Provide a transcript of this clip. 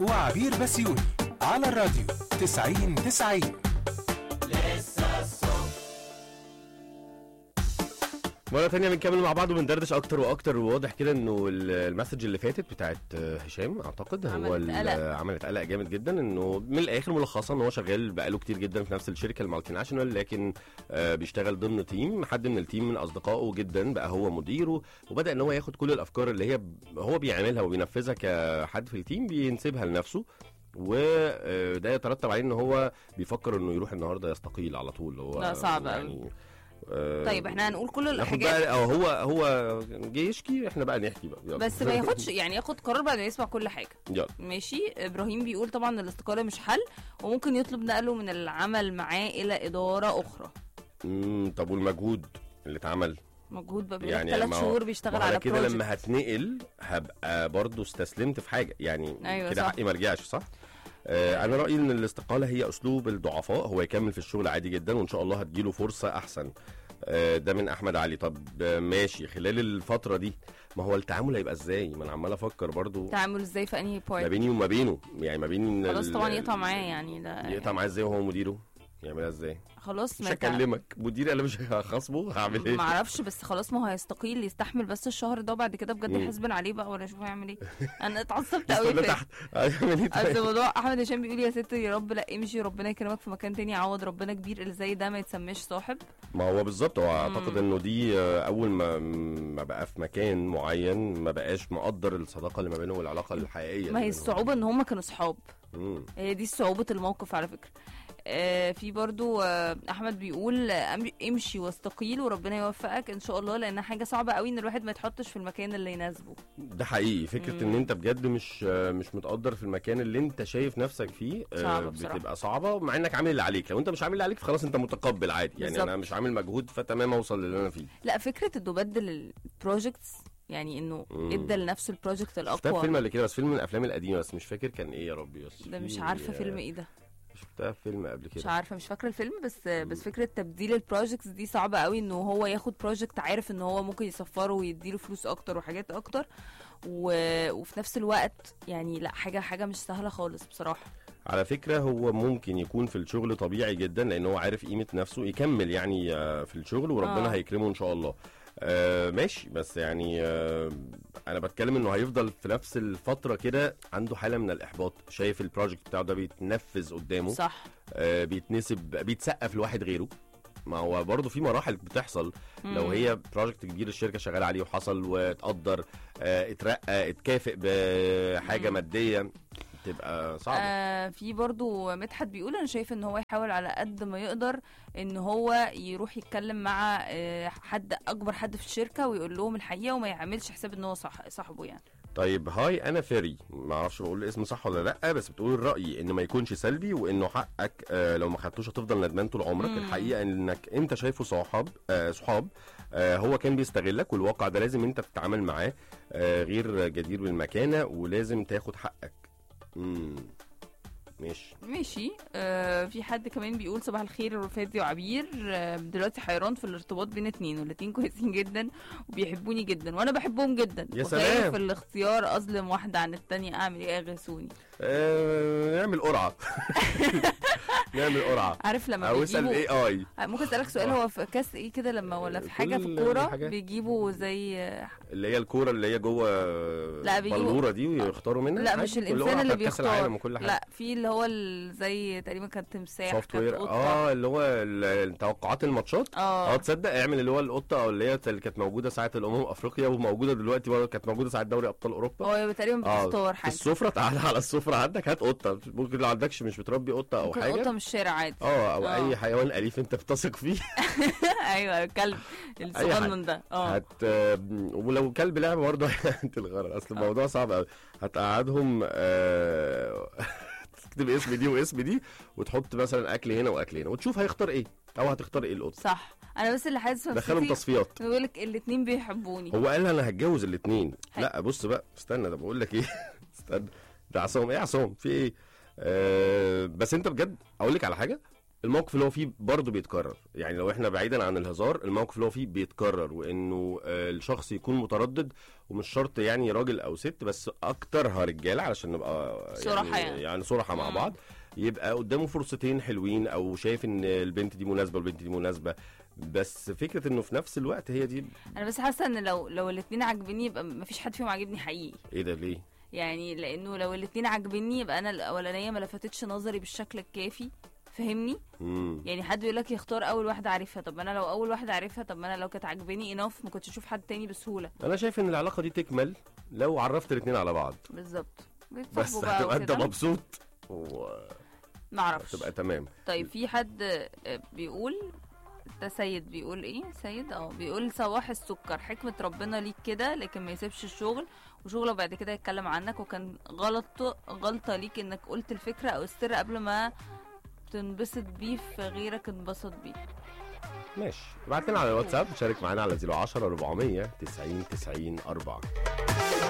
وعبير بسيوني على الراديو 90 90 مرة تانية بنكمل مع بعض وبندردش أكتر وأكتر وواضح كده إنه ال- المسج اللي فاتت بتاعت هشام أعتقد هو عملت ال- قلق. عملت قلق جامد جدا إنه من الآخر ملخصا إن هو شغال بقاله كتير جدا في نفس الشركة المالتي ناشونال لكن آه، بيشتغل ضمن تيم حد من التيم من أصدقائه جدا بقى هو مديره وبدأ إن هو ياخد كل الأفكار اللي هي ب- هو بيعملها وبينفذها كحد في التيم بينسبها لنفسه وده يترتب عليه ان هو بيفكر انه يروح النهارده يستقيل على طول هو لا، صعب أوي. يعني آه، طيب احنا هنقول كل ناخد الحاجات بقى اه هو هو جه يشكي احنا بقى نحكي بقى يلا. بس ما ياخدش يعني ياخد قرار بعد ما يسمع كل حاجه يلا ماشي ابراهيم بيقول طبعا الاستقاله مش حل وممكن يطلب نقله من العمل معاه الى اداره اخرى مم، طب والمجهود اللي اتعمل مجهود بقى يعني ثلاث ما هو- شهور ما بيشتغل هو أنا على كده بروجكت لما هتنقل هبقى برضو استسلمت في حاجه يعني أيوة كده صح. حقي ما رجعش صح آه انا رايي ان الاستقاله هي اسلوب الضعفاء هو يكمل في الشغل عادي جدا وان شاء الله هتجيله فرصه احسن آه ده من احمد علي طب آه، ماشي خلال الفتره دي ما هو التعامل هيبقى ازاي ما انا عمال افكر برضو تعامل ازاي في انهي ما بارت بيني وما بينه يعني ما بين خلاص ال- طبعا يقطع معاه يعني ده يقطع معاه ازاي وهو مديره يعملها ازاي خلاص مش ما يتع- هكلمك مديري انا مش هخصمه هعمل ايه ما اعرفش بس خلاص ما هو هيستقيل يستحمل بس الشهر ده وبعد كده بجد مم. يحاسبن عليه بقى ولا اشوف هيعمل ايه انا اتعصبت قوي استنى في تحت هيعمل ايه اصل طيب؟ موضوع احمد هشام بيقول يا ست يا رب لا امشي ربنا يكرمك في مكان تاني عوض ربنا كبير اللي زي ده ما يتسماش صاحب ما هو بالظبط هو اعتقد مم. انه دي آه، اول ما ما بقى في مكان معين ما بقاش مقدر الصداقه اللي ما بينه والعلاقه الحقيقيه ما اللي هي بينهم. الصعوبه ان هم كانوا صحاب مم. هي دي صعوبة الموقف على فكرة آه في برضو آه احمد بيقول آه، أم- امشي واستقيل وربنا يوفقك ان شاء الله لانها حاجه صعبه قوي ان الواحد ما يتحطش في المكان اللي يناسبه ده حقيقي فكره مم. ان انت بجد مش آه، مش متقدر في المكان اللي انت شايف نفسك فيه آه، صعبة بصراحة. بتبقى صعبه مع انك عامل اللي عليك لو انت مش عامل اللي عليك فخلاص انت متقبل عادي يعني بالظبط. انا مش عامل مجهود فتمام اوصل للي انا فيه لا فكره انه بدل البروجكتس يعني انه مم. ادى لنفسه البروجكت شفتها في الاقوى فيلم قبل كده بس فيلم من الافلام القديمه بس مش فاكر كان ايه يا ربي بس ده مش في- عارفه آه، فيلم ايه ده شفتها في فيلم قبل مش كده عارفه مش فاكره الفيلم بس بس فكره تبديل البروجكتس دي صعبه قوي انه هو ياخد بروجكت عارف ان هو ممكن يسفره ويديله فلوس اكتر وحاجات اكتر و... وفي نفس الوقت يعني لا حاجه حاجه مش سهله خالص بصراحه على فكرة هو ممكن يكون في الشغل طبيعي جدا لأن هو عارف قيمة نفسه يكمل يعني آه، في الشغل وربنا آه. هيكرمه إن شاء الله آه ماشي بس يعني آه أنا بتكلم إنه هيفضل في نفس الفترة كده عنده حالة من الإحباط شايف البروجكت بتاعه ده بيتنفذ قدامه صح آه بيتنسب بيتسقف لواحد غيره ما هو برضه في مراحل بتحصل لو مم. هي بروجكت كبير الشركه شغاله عليه وحصل واتقدر آه اترقى اتكافئ بحاجه مم. ماديه تبقى صعبه آه في برضو مدحت بيقول انا شايف ان هو يحاول على قد ما يقدر ان هو يروح يتكلم مع آه حد اكبر حد في الشركه ويقول لهم الحقيقه وما يعملش حساب ان هو صح صاحبه يعني طيب هاي انا فيري ما اعرفش بقول الاسم صح ولا لا بس بتقول الراي ان ما يكونش سلبي وانه حقك آه لو ما خدتوش هتفضل ندمان طول عمرك مم. الحقيقه انك انت شايفه صحاب آه صحاب آه هو كان بيستغلك والواقع ده لازم انت تتعامل معاه آه غير جدير بالمكانه ولازم تاخد حقك امم ماشي ماشي آه في حد كمان بيقول صباح الخير رفاتي وعبير آه دلوقتي حيران في الارتباط بين اتنين والاتنين كويسين جدا وبيحبوني جدا وانا بحبهم جدا يا وخايف سلام. في الاختيار اظلم واحده عن التانية اعمل ايه اغثوني آه نعمل قرعه نعمل قرعه عارف لما او اسال بيجيبوا الاي اي ممكن اسالك سؤال هو في كاس ايه كده لما ولا في حاجه في كل الكوره الحاجات. بيجيبوا زي اللي هي الكوره اللي هي جوه لا، بيجيبوا- بلوره دي ويختاروا منها لا عادي، مش كل الانسان قرعة اللي بتاعت كأس بيختار العالم وكل حاجه لا في اللي هو ال- زي تقريبا كان تمساح سوفت كانت وير قطة. اه اللي هو ال- توقعات الماتشات اه اه تصدق اعمل اللي هو القطه او اللي هي اللي كانت موجوده ساعه الامم افريقيا وموجوده دلوقتي برضه كانت موجوده ساعه دوري ابطال اوروبا هو تقريبا اه بتختار في حاجه السفره تعالى على السفره عندك هات قطه ممكن لو عندكش مش بتربي قطه او ممكن حاجه قطه من الشارع عادي اه او آه. اي حيوان اليف انت بتثق فيه ايوه الكلب الصغنن ده اه هت ولو كلب لعب برضه هتلغرر اصل الموضوع صعب قوي هتقعدهم آه، تكتب اسم دي واسم دي وتحط مثلا اكل هنا واكل هنا وتشوف هيختار ايه او هتختار ايه القطه صح انا بس اللي حاسس في دخلهم نفسيتي تصفيات بيقول لك الاثنين بيحبوني هو قال انا هتجوز الاثنين حلو. لا بص بقى استنى ده بقول لك ايه استنى ده عصام ايه يا عصام في ايه آه بس انت بجد اقول لك على حاجه الموقف اللي هو فيه برضه بيتكرر يعني لو احنا بعيدا عن الهزار الموقف اللي هو فيه بيتكرر وانه آه، الشخص يكون متردد ومش شرط يعني راجل او ست بس اكترها رجاله علشان نبقى صراحة يعني, يعني. يعني صراحه مع مم. بعض يبقى قدامه فرصتين حلوين او شايف ان البنت دي مناسبه والبنت دي مناسبه بس فكره انه في نفس الوقت هي دي انا بس حاسه ان لو لو الاتنين عاجبني يبقى مفيش حد فيهم عاجبني حقيقي ايه ده ليه؟ يعني لانه لو الاتنين عاجبني يبقى انا الاولانيه ما لفتتش نظري بالشكل الكافي فهمني مم. يعني حد يقول لك يختار اول واحده عارفها طب انا لو اول واحده عارفها طب ما انا لو كانت عاجباني اناف ما كنتش اشوف حد تاني بسهوله انا شايف ان العلاقه دي تكمل لو عرفت الاثنين على بعض بالظبط بس بيتصاحبوا بقى هتبقى انت وكده. مبسوط وتبقى ما اعرفش تمام طيب في حد آه، بيقول ده سيد بيقول ايه سيد اه بيقول صباح السكر حكمة ربنا ليك كده لكن ما يسيبش الشغل وشغله بعد كده يتكلم عنك وكان غلط غلطة ليك انك قلت الفكرة او السر قبل ما تنبسط بيه في غيرك انبسط بيه ماشي ابعت لنا على الواتساب شارك معانا على 010 400 90 90 4